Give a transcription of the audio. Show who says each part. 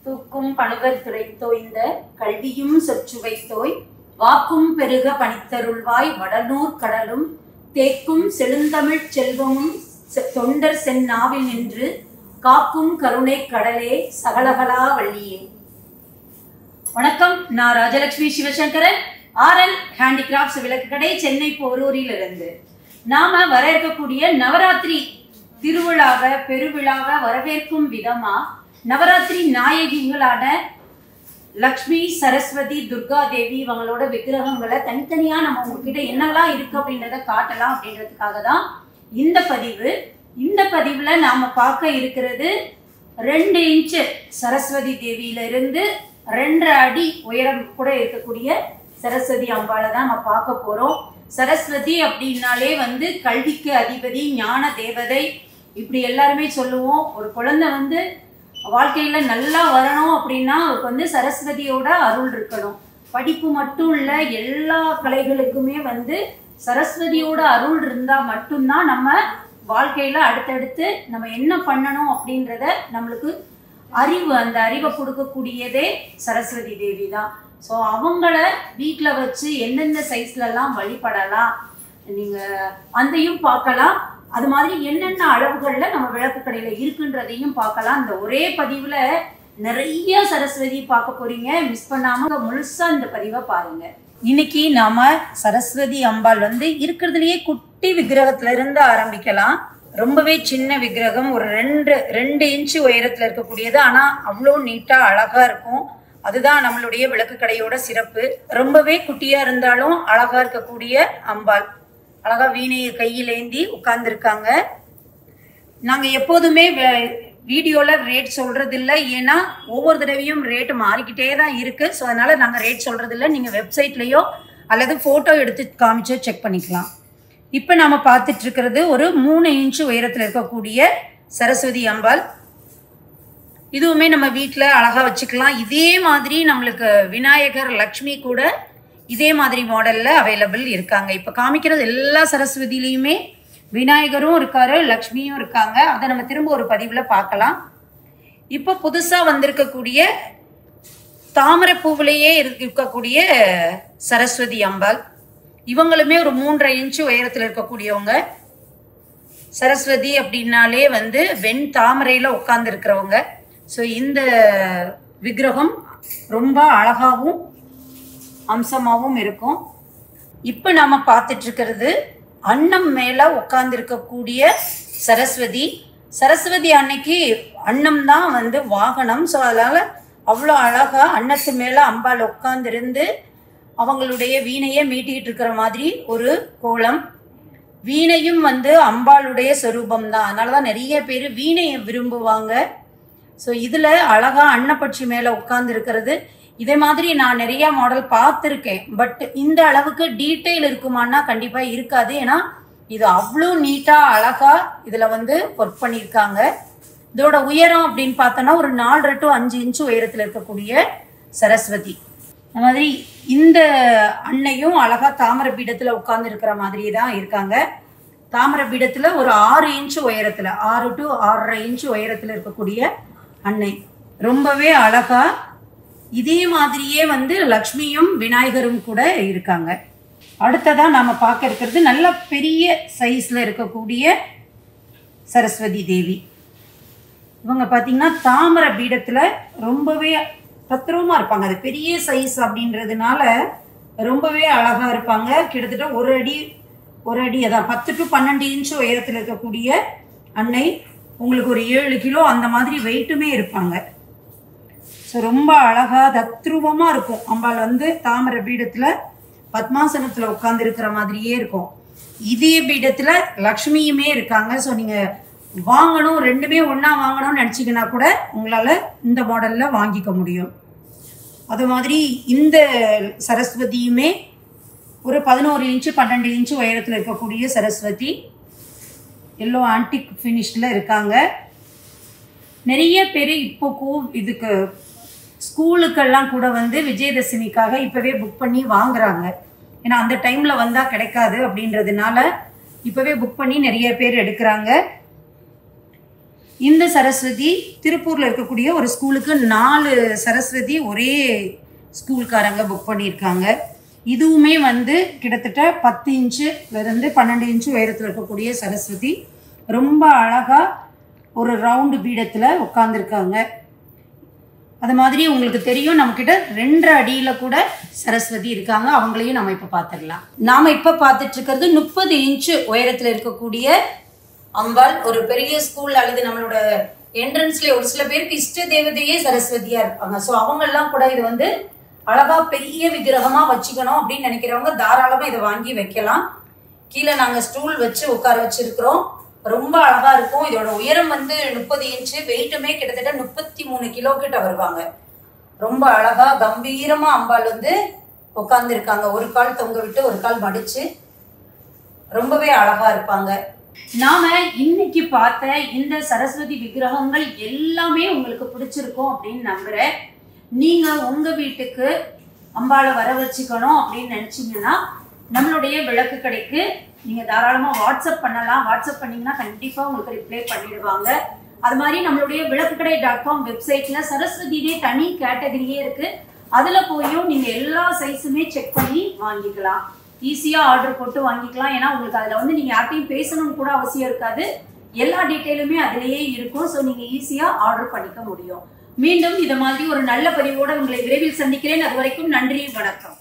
Speaker 1: தூக்கும் பணுவர் துரைத்தோய்ந்த கல்வியும் சொற்றுவைத்தோய் வாக்கும் பெருக பணித்தருள்வாய் வடநூர் கடலும் தேக்கும் செழுந்தமிழ்ச் செல்வமும் செ- தொண்டர் செந்நாவில் நின்று காக்கும் கருணை கடலே சகலகலா வள்ளியே வணக்கம் நான் ராஜலட்சுமி சிவசங்கரன் ஆர்எல் ஹேண்டிகிராஃப்ட்ஸ் விளக்குக்கடை சென்னை போரூரில் இருந்து நாம வர இருக்கக்கூடிய நவராத்திரி திருவிழாவை பெருவிழாவை வரவேற்கும் விதமா நவராத்திரி நாயகிகளான லக்ஷ்மி சரஸ்வதி துர்கா தேவி இவங்களோட விக்கிரகங்களை தனித்தனியா நம்ம உங்ககிட்ட என்னெல்லாம் இருக்கு அப்படின்றத காட்டலாம் அப்படின்றதுக்காக தான் இந்த பதிவு இந்த பதிவுல நாம பார்க்க இருக்கிறது ரெண்டு இன்ச்சு சரஸ்வதி தேவியில இருந்து ரெண்டரை அடி உயரம் கூட இருக்கக்கூடிய சரஸ்வதி அம்பாளை தான் நம்ம பார்க்க போறோம் சரஸ்வதி அப்படின்னாலே வந்து கல்விக்கு அதிபதி ஞான தேவதை இப்படி எல்லாருமே சொல்லுவோம் ஒரு குழந்தை வந்து வாழ்க்கையில நல்லா வரணும் அப்படின்னா அவருக்கு வந்து சரஸ்வதியோட அருள் இருக்கணும் படிப்பு மட்டும் இல்ல எல்லா கலைகளுக்குமே வந்து சரஸ்வதியோட அருள் இருந்தா மட்டும்தான் நம்ம வாழ்க்கையில அடுத்தடுத்து நம்ம என்ன பண்ணணும் அப்படின்றத நம்மளுக்கு அறிவு அந்த அறிவை கொடுக்கக்கூடியதே சரஸ்வதி தேவி தான் ஸோ அவங்கள வீட்டில் வச்சு எந்தெந்த சைஸ்லலாம் வழிபடலாம் நீங்கள் அதையும் பார்க்கலாம் அது மாதிரி என்னென்ன அளவுகளில் நம்ம விளக்கு கடையில் இருக்குன்றதையும் பார்க்கலாம் இந்த ஒரே பதிவில் நிறைய சரஸ்வதி பார்க்க போறீங்க மிஸ் பண்ணாம முழுசா இந்த பதிவை பாருங்க இன்னைக்கு நாம சரஸ்வதி அம்பாள் வந்து இருக்கிறதுலயே குட்டி விக்கிரகத்துல இருந்து ஆரம்பிக்கலாம் ரொம்பவே சின்ன விக்கிரகம் ஒரு ரெண்டு ரெண்டு இன்ச்சு உயரத்துல இருக்கக்கூடியது ஆனா அவ்வளோ நீட்டா அழகா இருக்கும் அதுதான் நம்மளுடைய விளக்கு கடையோட சிறப்பு ரொம்பவே குட்டியா இருந்தாலும் அழகா இருக்கக்கூடிய அம்பாள் அழகா வீணையை கையிலேந்தி உட்கார்ந்துருக்காங்க நாங்க எப்போதுமே வீடியோல ரேட் சொல்றது இல்ல ஏன்னா ஒவ்வொரு தடவையும் ரேட் மாறிக்கிட்டே தான் இருக்கு ஸோ அதனால நாங்க ரேட் சொல்றது இல்ல நீங்க வெப்சைட்லயோ அல்லது போட்டோ எடுத்து காமிச்சோ செக் பண்ணிக்கலாம் இப்போ நாம பார்த்துட்டு இருக்கிறது ஒரு மூணு இன்ச்சு உயரத்தில் இருக்கக்கூடிய சரஸ்வதி அம்பாள் இதுவுமே நம்ம வீட்டில் அழகாக வச்சுக்கலாம் இதே மாதிரி நம்மளுக்கு விநாயகர் லக்ஷ்மி கூட இதே மாதிரி மாடலில் அவைலபிள் இருக்காங்க இப்போ காமிக்கிறது எல்லா சரஸ்வதியிலையுமே விநாயகரும் இருக்காரு லக்ஷ்மியும் இருக்காங்க அதை நம்ம திரும்ப ஒரு பதிவில் பார்க்கலாம் இப்போ புதுசாக வந்திருக்கக்கூடிய தாமரை பூவிலேயே இருக்கக்கூடிய சரஸ்வதி அம்பாள் இவங்களுமே ஒரு மூன்றரை இன்ச்சு உயரத்தில் இருக்கக்கூடியவங்க சரஸ்வதி அப்படின்னாலே வந்து வெண் தாமரையில் உட்கார்ந்து இருக்கிறவங்க ஸோ இந்த விக்கிரகம் ரொம்ப அழகாகவும் அம்சமாகவும் இருக்கும் இப்போ நாம பார்த்துட்டு இருக்கிறது அன்னம் மேலே உட்கார்ந்துருக்கக்கூடிய சரஸ்வதி சரஸ்வதி அன்னைக்கு அன்னம் தான் வந்து வாகனம் ஸோ அதனால் அவ்வளோ அழகா அன்னத்து மேலே அம்பாள் உட்கார்ந்திருந்து அவங்களுடைய வீணையை மீட்டிக்கிட்டு இருக்கிற மாதிரி ஒரு கோலம் வீணையும் வந்து அம்பாளுடைய சொரூபம் தான் அதனால தான் நிறைய பேர் வீணையை விரும்புவாங்க ஸோ இதில் அழகா அன்னப்பட்சி மேலே உட்கார்ந்து இருக்கிறது இதே மாதிரி நான் நிறைய மாடல் பார்த்துருக்கேன் பட் இந்த அளவுக்கு டீட்டெயில் இருக்குமான்னா கண்டிப்பாக இருக்காது ஏன்னா இது அவ்வளோ நீட்டாக அழகா இதில் வந்து ஒர்க் பண்ணியிருக்காங்க இதோட உயரம் அப்படின்னு பார்த்தோன்னா ஒரு நாலரை டு அஞ்சு இன்ச்சு உயரத்தில் இருக்கக்கூடிய சரஸ்வதி அந்த மாதிரி இந்த அன்னையும் அழகா தாமரை பீடத்தில் உட்கார்ந்து இருக்கிற மாதிரி தான் இருக்காங்க தாமரை பீடத்தில் ஒரு ஆறு இன்ச்சு உயரத்தில் ஆறு டு ஆறரை இன்ச்சு உயரத்தில் இருக்கக்கூடிய அன்னை ரொம்பவே அழகா இதே மாதிரியே வந்து லக்ஷ்மியும் விநாயகரும் கூட இருக்காங்க அடுத்ததா நாம பார்க்க இருக்கிறது நல்ல பெரிய சைஸ்ல இருக்கக்கூடிய சரஸ்வதி தேவி இவங்க பார்த்தீங்கன்னா தாமரை பீடத்தில் ரொம்பவே தத்ரூபமாக இருப்பாங்க அது பெரிய சைஸ் அப்படின்றதுனால ரொம்பவே அழகாக இருப்பாங்க கிட்டத்தட்ட ஒரு அடி ஒரு அடி அதான் பத்து டு பன்னெண்டு இன்ச்சு உயரத்தில் இருக்கக்கூடிய அன்னை உங்களுக்கு ஒரு ஏழு கிலோ அந்த மாதிரி வெயிட்டுமே இருப்பாங்க ஸோ ரொம்ப அழகாக தத்ரூபமாக இருக்கும் அம்பாள் வந்து தாமரை பீடத்தில் பத்மாசனத்தில் உட்கார்ந்து இருக்கிற மாதிரியே இருக்கும் இதே பீடத்தில் லக்ஷ்மியுமே இருக்காங்க ஸோ நீங்கள் வாங்கணும் ரெண்டுமே ஒன்றா வாங்கணும்னு நினச்சிங்கன்னா கூட உங்களால் இந்த மாடலில் வாங்கிக்க முடியும் அது மாதிரி இந்த சரஸ்வதியுமே ஒரு பதினோரு இன்ச்சு பன்னெண்டு இன்ச்சு உயரத்தில் இருக்கக்கூடிய சரஸ்வதி எல்லோ ஆன்டிக் ஃபினிஷில் இருக்காங்க நிறைய பேர் இப்போ கூ இதுக்கு ஸ்கூலுக்கெல்லாம் கூட வந்து விஜயதசமிக்காக இப்போவே புக் பண்ணி வாங்குறாங்க ஏன்னா அந்த டைமில் வந்தால் கிடைக்காது அப்படின்றதுனால இப்போவே புக் பண்ணி நிறைய பேர் எடுக்கிறாங்க இந்த சரஸ்வதி திருப்பூரில் இருக்கக்கூடிய ஒரு ஸ்கூலுக்கு நாலு சரஸ்வதி ஒரே ஸ்கூல்காரங்க புக் பண்ணியிருக்காங்க இதுவுமே வந்து கிட்டத்தட்ட பத்து இன்ச்சுலேருந்து பன்னெண்டு இன்ச்சு உயரத்தில் இருக்கக்கூடிய சரஸ்வதி ரொம்ப அழகாக ஒரு ரவுண்டு பீடத்தில் உட்காந்துருக்காங்க அது மாதிரி உங்களுக்கு தெரியும் நம்மக்கிட்ட ரெண்டரை அடியில் கூட சரஸ்வதி இருக்காங்க அவங்களையும் நம்ம இப்போ பார்த்துடலாம் நாம் இப்போ பார்த்துட்டு இருக்கிறது முப்பது இன்ச்சு உயரத்தில் இருக்கக்கூடிய அம்பாள் ஒரு பெரிய ஸ்கூல் அல்லது நம்மளோட என்ட்ரன்ஸ்ல ஒரு சில பேருக்கு இஷ்ட தேவதையே சரஸ்வதியா இருப்பாங்க ஸோ அவங்கெல்லாம் கூட இது வந்து அழகா பெரிய விக்கிரகமா வச்சுக்கணும் அப்படின்னு நினைக்கிறவங்க தாராளமா இதை வாங்கி வைக்கலாம் கீழே நாங்க ஸ்டூல் வச்சு உட்கார வச்சிருக்கிறோம் ரொம்ப அழகா இருக்கும் இதோட உயரம் வந்து முப்பது இன்ச்சு வெயிட்டுமே கிட்டத்தட்ட முப்பத்தி மூணு கிலோ கிட்ட வருவாங்க ரொம்ப அழகா கம்பீரமா அம்பாள் வந்து உட்கார்ந்து இருக்காங்க ஒரு கால் தொங்க விட்டு ஒரு கால் மடிச்சு ரொம்பவே அழகா இருப்பாங்க நாம இன்னைக்கு பார்த்த இந்த சரஸ்வதி விக்கிரகங்கள் எல்லாமே உங்களுக்கு பிடிச்சிருக்கும் அப்படின்னு நம்புறேன் நீங்க உங்க வீட்டுக்கு அம்பாளை வர வச்சுக்கணும் அப்படின்னு நினைச்சீங்கன்னா நம்மளுடைய விளக்கு கடைக்கு நீங்க தாராளமா வாட்ஸ்அப் பண்ணலாம் வாட்ஸ்அப் பண்ணீங்கன்னா கண்டிப்பா உங்களுக்கு ரிப்ளை பண்ணிடுவாங்க அது மாதிரி நம்மளுடைய விளக்குக்கடை டாட் காம் வெப்சைட்ல சரஸ்வதியிலே தனி கேட்டகரியே இருக்கு அதுல போயும் நீங்க எல்லா சைஸுமே செக் பண்ணி வாங்கிக்கலாம் ஈஸியாக ஆர்டர் போட்டு வாங்கிக்கலாம் ஏன்னா உங்களுக்கு அதில் வந்து நீங்கள் யார்ட்டையும் பேசணும்னு கூட அவசியம் இருக்காது எல்லா டீட்டெயிலுமே அதிலேயே இருக்கும் ஸோ நீங்கள் ஈஸியாக ஆர்டர் பண்ணிக்க முடியும் மீண்டும் இது மாதிரி ஒரு நல்ல பதிவோடு உங்களை விரைவில் சந்திக்கிறேன் அது வரைக்கும் நன்றி வணக்கம்